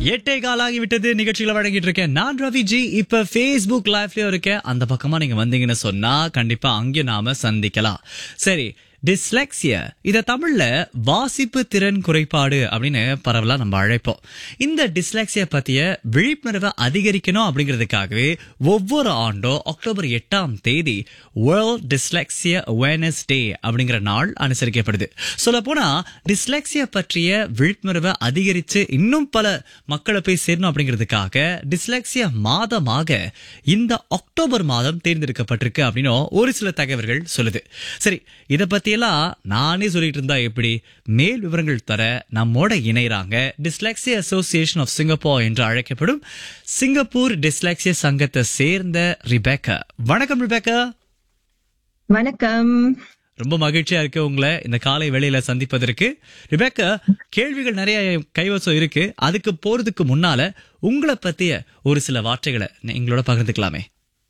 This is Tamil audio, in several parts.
எட்டே கால் ஆகிவிட்டது நிகழ்ச்சிகளை வழங்கிட்டு இருக்கேன் நான் ரவி ஜி இப்ப ஃபேஸ்புக் லைவ்லயும் இருக்கேன் அந்த பக்கமா நீங்க வந்தீங்கன்னு சொன்னா கண்டிப்பா அங்கே நாம சந்திக்கலாம் சரி டிஸ்லெக்சியா இத தமிழ்ல வாசிப்பு திறன் குறைபாடு அப்படின்னு பரவலா நம்ம அழைப்போம் இந்த டிஸ்லெக்சியா பத்திய விழிப்புணர்வை அதிகரிக்கணும் அப்படிங்கிறதுக்காகவே ஒவ்வொரு ஆண்டும் அக்டோபர் எட்டாம் தேதி வேர்ல்ட் டிஸ்லெக்சியா அவேர்னஸ் டே அப்படிங்கிற நாள் அனுசரிக்கப்படுது சொல்ல போனா டிஸ்லெக்சியா பற்றிய விழிப்புணர்வை அதிகரிச்சு இன்னும் பல மக்களை போய் சேரணும் அப்படிங்கிறதுக்காக டிஸ்லெக்சியா மாதமாக இந்த அக்டோபர் மாதம் தேர்ந்தெடுக்கப்பட்டிருக்கு அப்படின்னு ஒரு சில தகவல்கள் சொல்லுது சரி இத பத்தியெல்லாம் நானே சொல்லிட்டு இருந்தா எப்படி மேல் விவரங்கள் தர நம்மோட இணையறாங்க டிஸ்லெக்சியா அசோசியேஷன் ஆஃப் சிங்கப்பூர் என்று அழைக்கப்படும் சிங்கப்பூர் டிஸ்லெக்சியா சங்கத்தை சேர்ந்த ரிபேக்கா வணக்கம் ரிபேக்கா வணக்கம் ரொம்ப மகிழ்ச்சியா இருக்கு உங்களை இந்த காலை வேளையில சந்திப்பதற்கு ரிபேக்கா கேள்விகள் நிறைய கைவசம் இருக்கு அதுக்கு போறதுக்கு முன்னால உங்களை பத்திய ஒரு சில வார்த்தைகளை நீ- எங்களோட பகிர்ந்துக்கலாமே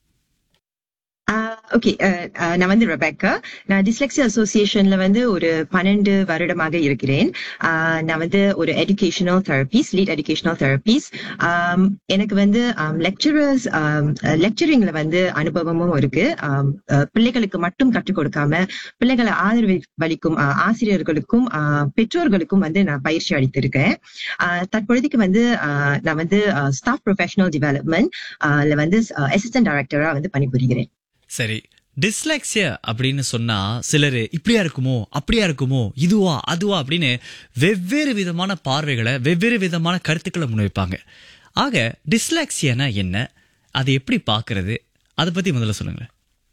ஓகே நான் வந்து ரெபேக்கா நான் டிஸ்லெக்ஸி அசோசியேஷன்ல வந்து ஒரு பன்னெண்டு வருடமாக இருக்கிறேன் ஆஹ் நான் வந்து ஒரு educational therapies lead educational therapies எனக்கு வந்து லெக்சரர்ஸ் லெக்சரிங்ல வந்து அனுபவமும் இருக்கு ஆம், அஹ், பிள்ளைகளுக்கு மட்டும் கற்றுக் கொடுக்காம பிள்ளைகளை ஆதரவளிக்கும் ஆஹ், ஆசிரியர்களுக்கும் ஆஹ், பெற்றோர்களுக்கும் வந்து நான் பயிற்சி அளித்திருக்கேன் ஆஹ், தற்பொழுதுக்கு வந்து ஆஹ், நான் வந்து ஸ்டாஃப் ப்ரொஃபஷனல் டெவலப்மெண்ட் வந்து அசிஸ்டன்ட் டைரக்டரா வந்து பணிபுரிகிறேன் சரி டிஸ்லெக்சியா அப்படின்னு சொன்னா சிலர் இப்படியா இருக்குமோ அப்படியா இருக்குமோ இதுவா அதுவா அப்படின்னு வெவ்வேறு விதமான பார்வைகளை வெவ்வேறு விதமான கருத்துக்களை முன்வைப்பாங்க ஆக டிஸ்லெக்சியானா என்ன அதை எப்படி பார்க்கிறது அதை பத்தி முதல்ல சொல்லுங்களேன்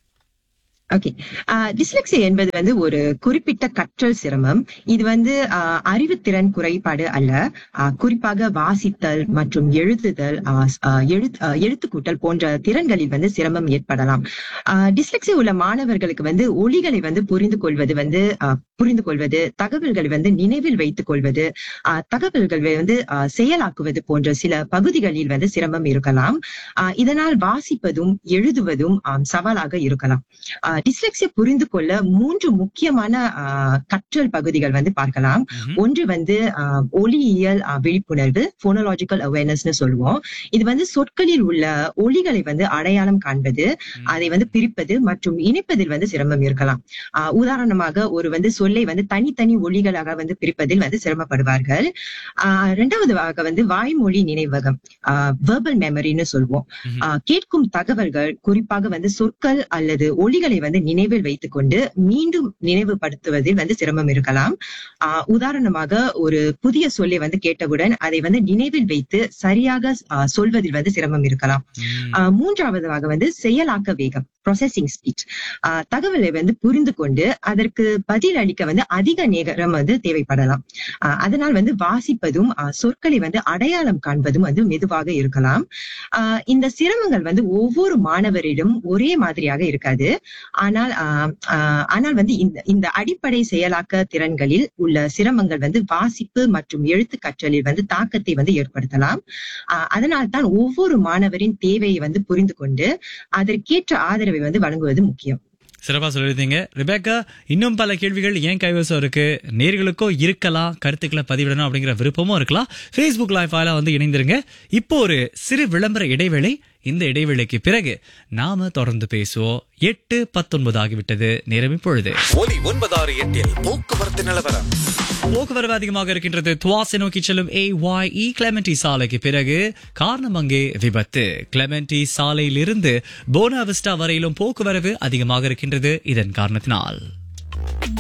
ஓகே டிஸ்லெக்ஸி என்பது வந்து ஒரு குறிப்பிட்ட கற்றல் சிரமம் இது வந்து ஆஹ், அறிவுத்திறன் குறைபாடு அல்ல ஆஹ், குறிப்பாக வாசித்தல் மற்றும் எழுதுதல் ஆஹ், ஆஹ், எழுத்- ஆஹ், எழுத்துக்கூட்டல் போன்ற திறன்களில் வந்து சிரமம் ஏற்படலாம் டிஸ்லெக்ஸி உள்ள மாணவர்களுக்கு வந்து ஒலிகளை வந்து புரிந்து கொள்வது வந்து ஆஹ், புரிந்து கொள்வது தகவல்களை வந்து நினைவில் வைத்துக் கொள்வது ஆஹ், தகவல்களை வந்து ஆஹ், செயலாக்குவது போன்ற சில பகுதிகளில் வந்து சிரமம் இருக்கலாம் ஆஹ், இதனால் வாசிப்பதும் எழுதுவதும் ஆஹ், சவாலாக இருக்கலாம் டிஸ்லெக்சியா புரிந்து கொள்ள மூன்று முக்கியமான ஆஹ், கற்றல் பகுதிகள் வந்து பார்க்கலாம் ம்ஹும். ஒன்று வந்து ஆஹ், ஒலியியல் ஆஹ், விழிப்புணர்வு போனோலாஜிக்கல் அவேர்னஸ்னு சொல்லுவோம் இது வந்து சொற்களில் உள்ள ஒலிகளை வந்து அடையாளம் காண்பது அதை வந்து பிரிப்பது மற்றும் இணைப்பதில் வந்து சிரமம் இருக்கலாம் ஆஹ், உதாரணமாக ஒரு வந்து சொல்லை வந்து தனித்தனி ஒலிகளாக வந்து பிரிப்பதில் வந்து சிரமப்படுவார்கள் ஆஹ், இரண்டாவதாக வந்து வாய்மொழி நினைவகம் வெர்பல் மெமரின்னு சொல்லுவோம் ம்ஹும். ஆஹ் கேட்கும் தகவல்கள் குறிப்பாக வந்து சொற்கள் அல்லது ஒலிகளை வந்து நினைவில் வைத்துக்கொண்டு மீண்டும் நினைவுபடுத்துவதில் வந்து சிரமம் இருக்கலாம் ஆஹ் உதாரணமாக ஒரு புதிய சொல்லை வந்து கேட்டவுடன் அதை வந்து நினைவில் வைத்து சரியாக ஆஹ் சொல்வதில் வந்து சிரமம் இருக்கலாம் ம். ஆஹ் மூன்றாவதாக வந்து செயலாக்க வேகம் ப்ரொசஸிங் ஸ்பீச் தகவலை வந்து புரிந்து கொண்டு அதற்கு பதில் அளிக்க வந்து அதிக நேரம் வந்து தேவைப்படலாம் ஆஹ் அதனால் வந்து வாசிப்பதும் ஆஹ் சொற்களை வந்து அடையாளம் காண்பதும் வந்து மெதுவாக இருக்கலாம் ஆஹ் இந்த சிரமங்கள் வந்து ஒவ்வொரு மாணவரிடம் ஒரே மாதிரியாக இருக்காது ஆனால் ஆஹ் ஆஹ் ஆனால் வந்து இந்த இந்த அடிப்படை செயலாக்க திறன்களில் உள்ள சிரமங்கள் வந்து வாசிப்பு மற்றும் எழுத்து கற்றலில் வந்து தாக்கத்தை வந்து ஏற்படுத்தலாம் ஆஹ் அதனால் தான் ஒவ்வொரு மாணவரின் தேவையை வந்து புரிந்து கொண்டு அதற்கேற்ற ஆதரவை வந்து வழங்குவது முக்கியம் சிறப்பா சொல்லியிருந்தீங்க ரிபேக்கா இன்னும் பல கேள்விகள் ஏன் கைவசம் இருக்கு நேர்களுக்கோ இருக்கலாம் கருத்துக்களை பதிவிடணும் அப்படிங்கிற விருப்பமும் இருக்கலாம் Facebook லைவ் ஃபைலா வந்து இணைந்திருங்க இப்போ ஒரு சிறு விளம்பர இடைவேளை இந்த இடைவேளைக்கு பிறகு நாம தொடர்ந்து பேசுவோம் எட்டு பத்தொன்பது ஆகிவிட்டது நேரம் இப்பொழுது ஒலி ஒன்பதாறு எட்டில் போக்குவரத்து நிலவரம் போக்குவரவு அதிகமாக இருக்கின்றது துவாசை நோக்கி செல்லும் ஏ ஒய் இ கிளெமெண்டி சாலைக்கு பிறகு காரணம் அங்கே விபத்து கிளெமெண்டி சாலையிலிருந்து போனாவிஸ்டா வரையிலும் போக்குவரவு அதிகமாக இருக்கின்றது இதன் காரணத்தினால்